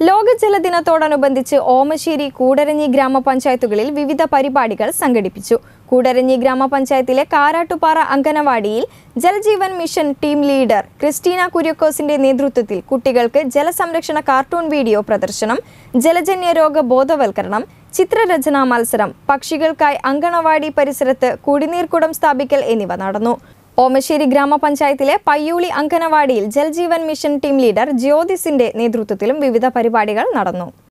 ലോക ജലദിനത്തോടനുബന്ധിച്ച് ഓമശ്ശേരി കൂടരഞ്ഞി ഗ്രാമപഞ്ചായത്തുകളിൽ വിവിധ പരിപാടികൾ സംഘടിപ്പിച്ചു കൂടരഞ്ഞി ഗ്രാമപഞ്ചായത്തിലെ കാരാട്ടുപാറ അങ്കനവാടിയിൽ Jal Jeevan mission team leader Christina കുര്യക്കോസിന്റെ നേതൃത്വത്തിൽ കുട്ടികൾക്ക് ജലസംരക്ഷണ കാർട്ടൂൺ വീഡിയോ പ്രദർശനം ജലജന്യ രോഗ ബോധവൽക്കരണം ചിത്രരചനാ മത്സരം പക്ഷികൾക്കായി അങ്കണവാടി പരിസരത്ത് കുടിനീർക്കുടം സ്ഥാപിക്കൽ എന്നിവ നടന്നു ഓമശ്ശേരി ഗ്രാമപഞ്ചായത്തിലെ പയ്യൂളി അങ്കനവാടിയിൽ ജൽജീവൻ മിഷൻ ടീം ലീഡർ ജ്യോതിസിന്റെ നേതൃത്വത്തിലും വിവിധ പരിപാടികൾ നടന്നു